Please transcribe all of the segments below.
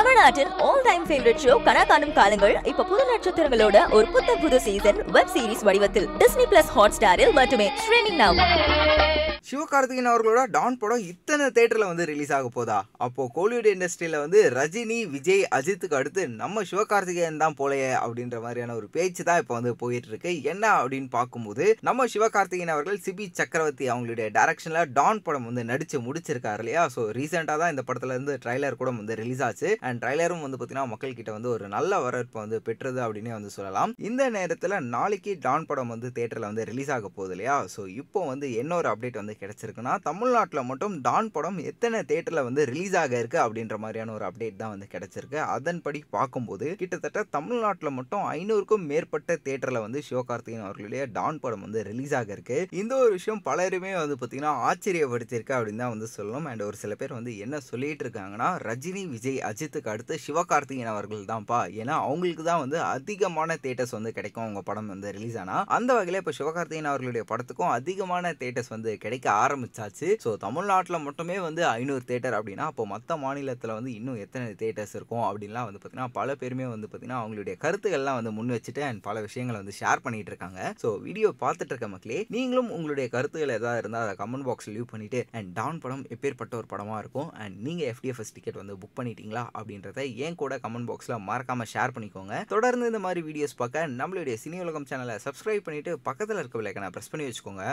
தமிழ்நாட்டின் all time favourite show கனா காணும் காலங்கள் இப்ப புது நட்சத்திரங்களோட ஒரு புத்த புது சீசன் வெப் சீரிஸ் வடிவத்தில் டிஸ்னி பிளஸ் ஹாட் ஸ்டாரில் மட்டுமே ஸ்ட்ரீமிங் நவ் சிவகார்த்திகேயன் அவர்களோட டான் படம் இத்தனை தேட்டரில் வந்து ரிலீஸ் ஆக போதா அப்போ கோலிவுட் இண்டஸ்ட்ரியில் வந்து ரஜினி விஜய் அஜித்துக்கு அடுத்து நம்ம சிவகார்த்திகேயன் தான் போலையே அப்படின்ற மாதிரியான ஒரு பேச்சு தான் இப்போ வந்து போயிட்டு இருக்கு என்ன அப்படின்னு பார்க்கும்போது நம்ம சிவகார்த்திகேயன் அவர்கள் சிபி சக்கரவர்த்தி அவங்களுடைய டைரக்ஷனில் டான் படம் வந்து நடிச்சு முடிச்சிருக்காரு இல்லையா ஸோ ரீசெண்டாக தான் இந்த படத்துல இருந்து ட்ரைலர் கூட வந்து ரிலீஸ் ஆச்சு அண்ட் ட்ரைலரும் வந்து பார்த்தீங்கன்னா மக்கள் கிட்ட வந்து ஒரு நல்ல வரவேற்பு வந்து பெற்றது அப்படின்னே வந்து சொல்லலாம் இந்த நேரத்தில் நாளைக்கு டான் படம் வந்து தேட்டரில் வந்து ரிலீஸ் ஆக போகுது இல்லையா ஸோ இப்போ வந்து என்ன ஒரு அப்டேட் வந்து கிடைச்சிருக்குன்னா தமிழ்நாட்டில் மட்டும் டான் படம் எத்தனை தேட்டரில் வந்து ரிலீஸ் ஆக இருக்கு அப்படின்ற மாதிரியான ஒரு அப்டேட் தான் வந்து கிடைச்சிருக்கு அதன்படி பார்க்கும்போது கிட்டத்தட்ட தமிழ்நாட்டில் மட்டும் ஐநூறுக்கும் மேற்பட்ட தேட்டரில் வந்து சிவகார்த்திகேயன் அவர்களுடைய டான் படம் வந்து ரிலீஸ் ஆக இருக்கு இந்த ஒரு விஷயம் பலருமே வந்து பார்த்தீங்கன்னா ஆச்சரியப்படுத்தியிருக்கு அப்படின்னு தான் வந்து சொல்லணும் அண்ட் ஒரு சில பேர் வந்து என்ன சொல்லிட்டு இருக்காங்கன்னா ரஜினி விஜய் அஜித்துக்கு அடுத்து சிவகார்த்திகேயன் அவர்கள் தான்ப்பா ஏன்னா அவங்களுக்கு தான் வந்து அதிகமான தேட்டர்ஸ் வந்து கிடைக்கும் அவங்க படம் வந்து ரிலீஸ் ஆனா அந்த வகையில் இப்போ சிவகார்த்திகேயன் அவர்களுடைய படத்துக்கும் அதிகமான தேட்டர்ஸ் வந்து கிடைக்க ஆரம்பிச்சாச்சு ஸோ தமிழ்நாட்டில் மட்டுமே வந்து ஐநூறு தேட்டர் அப்படின்னா அப்போ மற்ற மாநிலத்தில் வந்து இன்னும் எத்தனை தேட்டர்ஸ் இருக்கும் அப்படின்லாம் வந்து பார்த்தீங்கன்னா பல பேருமே வந்து பார்த்தீங்கன்னா அவங்களுடைய கருத்துக்கள்லாம் வந்து முன் வச்சுட்டு அண்ட் பல விஷயங்களை வந்து ஷேர் பண்ணிட்டு இருக்காங்க ஸோ வீடியோ பார்த்துட்டு இருக்க மக்களே நீங்களும் உங்களுடைய கருத்துக்கள் ஏதாவது இருந்தால் அதை கமெண்ட் பாக்ஸில் லீவ் பண்ணிட்டு அண்ட் டான் படம் எப்பேற்பட்ட ஒரு படமாக இருக்கும் அண்ட் நீங்கள் எஃப்டிஎஃப்எஸ் டிக்கெட் வந்து புக் பண்ணிட்டீங்களா அப்படின்றத ஏன் கூட கமெண்ட் பாக்ஸில் மறக்காம ஷேர் பண்ணிக்கோங்க தொடர்ந்து இந்த மாதிரி வீடியோஸ் பார்க்க நம்மளுடைய சினி உலகம் சேனலை சப்ஸ்கிரைப் பண்ணிட்டு பக்கத்தில் இருக்க விலைக்கான ப்ரெஸ் பண்ணி வச்சுக்கோங்க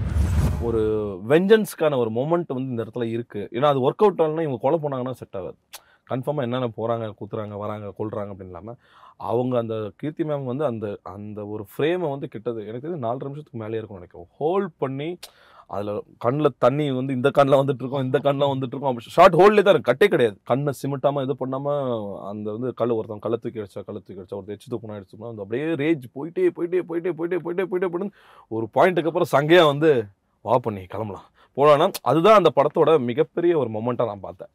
ஒரு வெஞ்சன்ஸ்க்கான ஒரு மொமெண்ட் வந்து இந்த இடத்துல இருக்கு ஏன்னா அது ஒர்க் அவுட் ஆகலன்னா இவங்க கொலை போனாங்கன்னா செட் ஆகாது கன்ஃபார்மாக என்னென்ன போகிறாங்க குத்துறாங்க வராங்க கொள்றாங்க அப்படின்னு இல்லாமல் அவங்க அந்த கீர்த்தி மேம் வந்து அந்த அந்த ஒரு ஃப்ரேமை வந்து கிட்டது எனக்கு தெரிஞ்சு நாலரை நிமிஷத்துக்கு மேலே இருக்கும்னு நினைக்கிறேன் ஹோல்ட் பண்ணி அதில் கண்ணில் தண்ணி வந்து இந்த கண்ணில் வந்துட்டு இருக்கோம் இந்த கண்ணில் வந்துட்டு இருக்கோம் அப்படி ஷார்ட் ஹோல்ட்லேயே தான் இருக்கு கட்டே கிடையாது கண்ணை சிமிட்டாமல் இது பண்ணாமல் அந்த வந்து கல் ஒருத்தன் கள்ள தூக்கி அடிச்சா கள்ள தூக்கி அடிச்சா ஒருத்தர் எச்சு தூக்கணும் அடிச்சோம்னா அந்த அப்படியே ரேஜ் போயிட்டே போயிட்டே போயிட்டே போயிட்டே போயிட்டே போயிட்டே போயிட்டு ஒரு பாயிண்ட்டுக்கு அப்புறம் சங்கையாக வந்து வா பண்ணி கிளம்பலாம் போலான்னா அதுதான் அந்த படத்தோட மிகப்பெரிய ஒரு மொமெண்ட்டாக நான் பார்த்தேன்